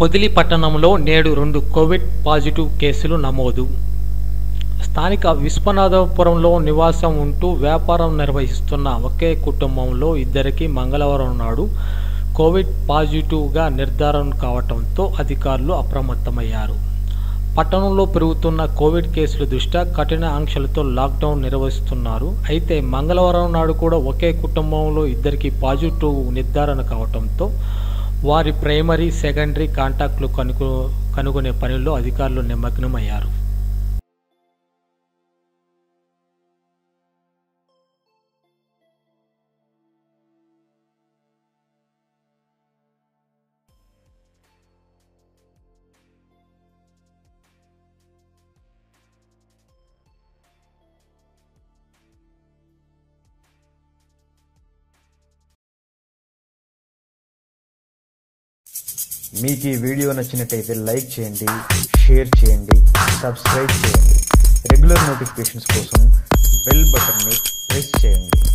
పొదిలి పట్టణంలో నేడు రెండు కోవిడ్ పాజిటివ్ కేసులు నమోదు స్థానిక విశ్వనాథపురంలో నివాసం ఉంటూ వ్యాపారం నిర్వహిస్తున్న ఒకే కుటుంబంలో ఇద్దరికి మంగళవారం నాడు కోవిడ్ పాజిటివ్గా నిర్ధారణ కావడంతో అధికారులు అప్రమత్తమయ్యారు పట్టణంలో పెరుగుతున్న కోవిడ్ కేసుల దృష్ట్యా కఠిన ఆంక్షలతో లాక్డౌన్ నిర్వహిస్తున్నారు అయితే మంగళవారం నాడు కూడా ఒకే కుటుంబంలో ఇద్దరికి పాజిటివ్ నిర్ధారణ కావడంతో వారి ప్రైమరీ సెకండరీ కాంటాక్ట్లు కనుగొ కనుగొనే పనిలో అధికారులు నిమగ్నమయ్యారు మీకు ఈ వీడియో నచ్చినట్టయితే లైక్ చేయండి షేర్ చేయండి సబ్స్క్రైబ్ చేయండి రెగ్యులర్ నోటిఫికేషన్స్ కోసం బెల్ బటన్ని ప్రెస్ చేయండి